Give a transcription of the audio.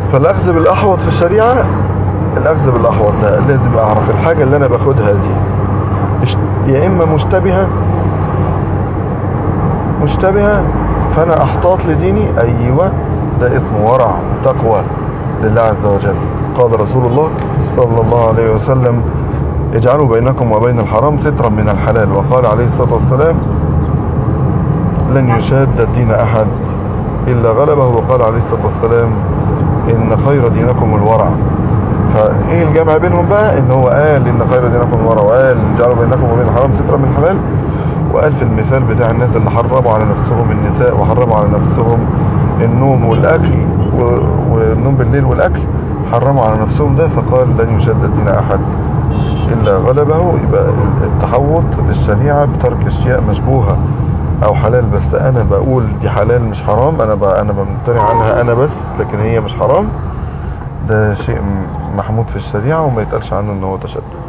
فالاخذ بالاحوط في الشريعة الاخذ بالاحوط ده لازم اعرف الحاجة اللي انا باخدها دي اشت- يا اما مشتبهة مشتبهة فانا احتاط لديني ايوه ده اسمه ورع تقوى لله عز وجل قال رسول الله صلى الله عليه وسلم اجعلوا بينكم وبين الحرام سترا من الحلال وقال عليه الصلاة والسلام لن يشاد الدين أحد إلا غلبه وقال عليه الصلاة والسلام إن خير دينكم الورع فإيه الجمع بينهم بقى إن هو قال إن خير دينكم الورع وقال اجعلوا بينكم وبين الحرام سترا من الحلال وقال في المثال بتاع الناس اللي حرموا على نفسهم النساء وحرموا على نفسهم النوم والأكل و- والنوم بالليل والأكل حرموا على نفسهم ده فقال لن يشد الدين أحد إلا غلبه يبقى التحوط للشريعة بترك أشياء مشبوهة أو حلال بس أنا بقول دي حلال مش حرام أنا ب... أنا بمتنع عنها أنا بس لكن هي مش حرام ده شيء محمود في الشريعة وما يتقالش عنه إن هو تشدد